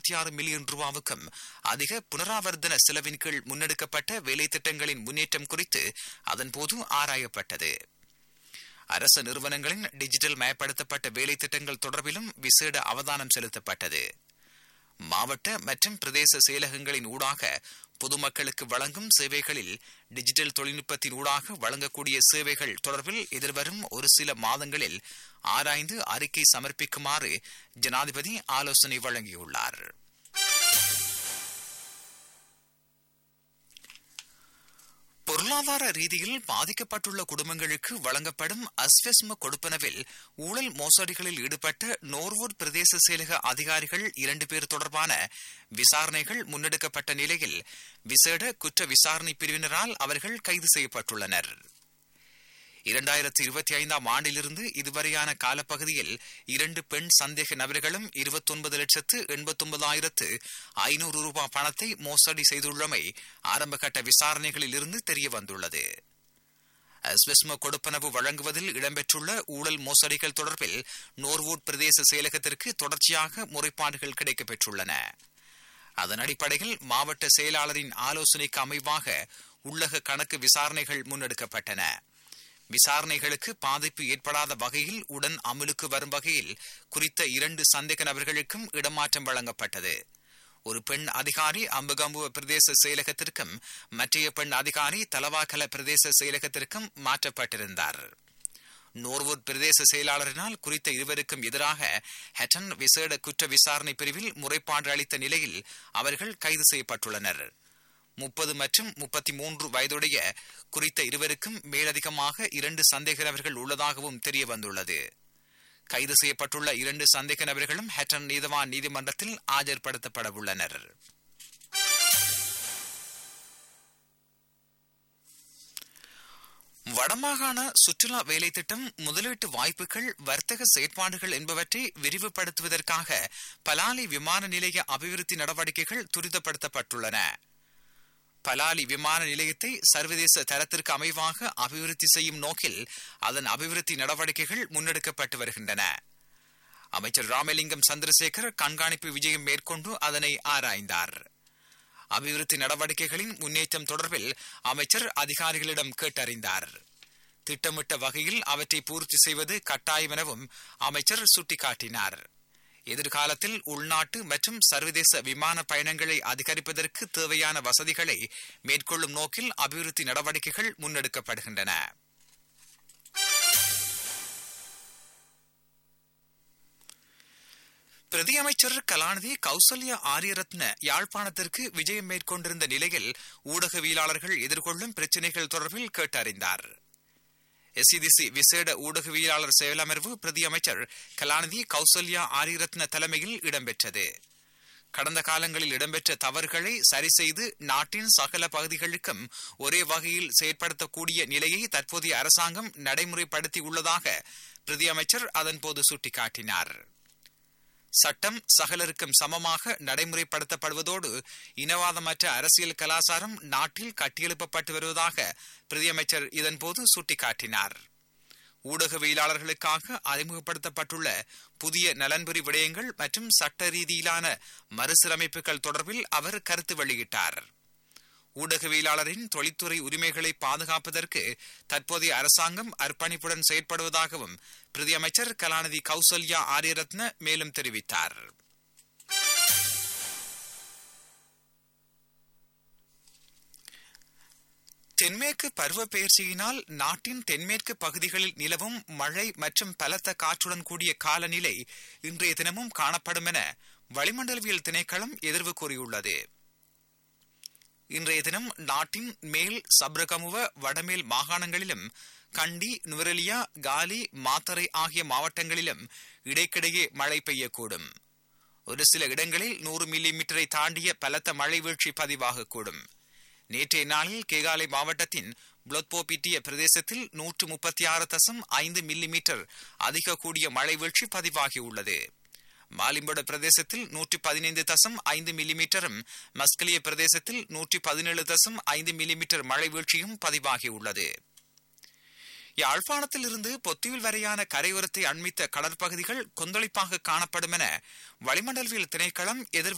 இருபத்தி ஆறு மில்லியன் ரூபாவுக்கும் அதிக புனராவர்த்தன செலவின் கீழ் முன்னெடுக்கப்பட்ட வேலை திட்டங்களின் முன்னேற்றம் குறித்து அதன்போது ஆராயப்பட்டது அரசு நிறுவனங்களின் டிஜிட்டல் மயப்படுத்தப்பட்ட வேலை திட்டங்கள் தொடர்பிலும் விசேட அவதானம் செலுத்தப்பட்டது மாவட்ட மற்றும் பிரதேச செயலகங்களின் ஊடாக பொதுமக்களுக்கு வழங்கும் சேவைகளில் டிஜிட்டல் தொழில்நுட்பத்தின் ஊடாக வழங்கக்கூடிய சேவைகள் தொடர்பில் எதிர்வரும் ஒரு சில மாதங்களில் ஆராய்ந்து அறிக்கை சமர்ப்பிக்குமாறு ஜனாதிபதி ஆலோசனை வழங்கியுள்ளார் பொருளாதார ரீதியில் பாதிக்கப்பட்டுள்ள குடும்பங்களுக்கு வழங்கப்படும் அஸ்வெஸ்ம கொடுப்பனவில் ஊழல் மோசடிகளில் ஈடுபட்ட நோர்வூட் பிரதேச செயலக அதிகாரிகள் இரண்டு பேர் தொடர்பான விசாரணைகள் முன்னெடுக்கப்பட்ட நிலையில் விசேட குற்ற விசாரணை பிரிவினரால் அவர்கள் கைது செய்யப்பட்டுள்ளனர் இரண்டாயிரத்தி இருபத்தி ஐந்தாம் ஆண்டிலிருந்து இதுவரையான காலப்பகுதியில் இரண்டு பெண் சந்தேக நபர்களும் இருபத்தொன்பது லட்சத்து எண்பத்தொன்பதாயிரத்து ஐநூறு ரூபாய் பணத்தை மோசடி செய்துள்ளமை ஆரம்பகட்ட விசாரணைகளில் இருந்து தெரிய வந்துள்ளது அஸ்வெஸ்ம கொடுப்பனவு வழங்குவதில் இடம்பெற்றுள்ள ஊழல் மோசடிகள் தொடர்பில் நோர்வூட் பிரதேச செயலகத்திற்கு தொடர்ச்சியாக முறைப்பாடுகள் கிடைக்கப்பெற்றுள்ளன அதன் அடிப்படையில் மாவட்ட செயலாளரின் ஆலோசனைக்கு அமைவாக உள்ளக கணக்கு விசாரணைகள் முன்னெடுக்கப்பட்டன விசாரணைகளுக்கு பாதிப்பு ஏற்படாத வகையில் உடன் அமலுக்கு வரும் வகையில் குறித்த இரண்டு சந்தேக நபர்களுக்கும் இடமாற்றம் வழங்கப்பட்டது ஒரு பெண் அதிகாரி அம்புகம்புவ பிரதேச செயலகத்திற்கும் மற்றைய பெண் அதிகாரி தலவாக்கல பிரதேச செயலகத்திற்கும் மாற்றப்பட்டிருந்தார் நோர்வூட் பிரதேச செயலாளரினால் குறித்த இருவருக்கும் எதிராக ஹெட்டன் விசேட குற்ற விசாரணை பிரிவில் முறைப்பாடு அளித்த நிலையில் அவர்கள் கைது செய்யப்பட்டுள்ளனர் முப்பது மற்றும் முப்பத்தி மூன்று வயதுடைய குறித்த இருவருக்கும் மேலதிகமாக இரண்டு சந்தேக நபர்கள் உள்ளதாகவும் தெரிய வந்துள்ளது கைது செய்யப்பட்டுள்ள இரண்டு சந்தேக நபர்களும் ஹெட்டன் நீதவான் நீதிமன்றத்தில் ஆஜர்படுத்தப்பட உள்ளனர் வடமாகாண சுற்றுலா வேலை திட்டம் முதலீட்டு வாய்ப்புகள் வர்த்தக செயற்பாடுகள் என்பவற்றை விரிவுபடுத்துவதற்காக பலாலி விமான நிலைய அபிவிருத்தி நடவடிக்கைகள் துரிதப்படுத்தப்பட்டுள்ளன பலாலி விமான நிலையத்தை சர்வதேச தரத்திற்கு அமைவாக அபிவிருத்தி செய்யும் நோக்கில் அதன் அபிவிருத்தி நடவடிக்கைகள் முன்னெடுக்கப்பட்டு வருகின்றன அமைச்சர் ராமலிங்கம் சந்திரசேகர் கண்காணிப்பு விஜயம் மேற்கொண்டு அதனை ஆராய்ந்தார் அபிவிருத்தி நடவடிக்கைகளின் முன்னேற்றம் தொடர்பில் அமைச்சர் அதிகாரிகளிடம் கேட்டறிந்தார் திட்டமிட்ட வகையில் அவற்றை பூர்த்தி செய்வது கட்டாயம் எனவும் அமைச்சர் சுட்டிக்காட்டினார் எதிர்காலத்தில் உள்நாட்டு மற்றும் சர்வதேச விமான பயணங்களை அதிகரிப்பதற்கு தேவையான வசதிகளை மேற்கொள்ளும் நோக்கில் அபிவிருத்தி நடவடிக்கைகள் முன்னெடுக்கப்படுகின்றன பிரதி அமைச்சர் கலாநிதி கௌசல்யா ஆரியரத்ன யாழ்ப்பாணத்திற்கு விஜயம் மேற்கொண்டிருந்த நிலையில் ஊடகவியலாளர்கள் எதிர்கொள்ளும் பிரச்சினைகள் தொடர்பில் கேட்டறிந்தார் எஸ்இடிசி விசேட ஊடகவியலாளர் செயலமர்வு பிரதி அமைச்சர் கலாநிதி கௌசல்யா ஆரியரத்ன தலைமையில் இடம்பெற்றது கடந்த காலங்களில் இடம்பெற்ற தவறுகளை சரி செய்து நாட்டின் சகல பகுதிகளுக்கும் ஒரே வகையில் செயற்படுத்தக்கூடிய நிலையை தற்போதைய அரசாங்கம் நடைமுறைப்படுத்தியுள்ளதாக பிரதி அமைச்சர் அதன்போது சுட்டிக்காட்டினார் சட்டம் சகலருக்கும் சமமாக நடைமுறைப்படுத்தப்படுவதோடு இனவாதமற்ற அரசியல் கலாச்சாரம் நாட்டில் கட்டியெழுப்பப்பட்டு வருவதாக பிரதியமைச்சர் இதன்போது சுட்டிக்காட்டினார் ஊடகவியலாளர்களுக்காக அறிமுகப்படுத்தப்பட்டுள்ள புதிய நலன்புரி விடயங்கள் மற்றும் சட்ட ரீதியிலான மறுசீரமைப்புகள் தொடர்பில் அவர் கருத்து வெளியிட்டார் ஊடகவியலாளரின் தொழில்துறை உரிமைகளை பாதுகாப்பதற்கு தற்போதைய அரசாங்கம் அர்ப்பணிப்புடன் செயற்படுவதாகவும் பிரதியமைச்சர் கலாநிதி கௌசல்யா ஆரியரத்ன மேலும் தெரிவித்தார் தென்மேற்கு பருவப்பெயர்ச்சியினால் நாட்டின் தென்மேற்கு பகுதிகளில் நிலவும் மழை மற்றும் பலத்த காற்றுடன் கூடிய காலநிலை இன்றைய தினமும் காணப்படும் என வளிமண்டலவியல் திணைக்களம் எதிர்வு கூறியுள்ளது இன்றைய தினம் நாட்டின் மேல் சப்ரகமுவ வடமேல் மாகாணங்களிலும் கண்டி நுவரெலியா காலி மாத்தறை ஆகிய மாவட்டங்களிலும் இடைக்கிடையே மழை பெய்யக்கூடும் ஒரு சில இடங்களில் நூறு மில்லி மீட்டரை தாண்டிய பலத்த மழை வீழ்ச்சி பதிவாகக்கூடும் நேற்றைய நாளில் கேகாலை மாவட்டத்தின் புளத்போபிட்டிய பிரதேசத்தில் நூற்று முப்பத்தி ஆறு தசம் ஐந்து மில்லி மீட்டர் அதிக கூடிய மழை வீழ்ச்சி பதிவாகியுள்ளது மாலிம்பட பிரதேசத்தில் நூற்றி பதினைந்து தசம் ஐந்து மில்லிமீட்டரும் மஸ்கலிய பிரதேசத்தில் நூற்றி பதினேழு தசம் ஐந்து மில்லிமீட்டர் மழை வீழ்ச்சியும் பதிவாகியுள்ளது யாழ்ப்பாணத்தில் இருந்து பொத்தியில் வரையான கரையோரத்தை அண்மித்த கடற்பகுதிகள் கொந்தளிப்பாக காணப்படும் என வளிமண்டலவியல் திணைக்களம் எதிர்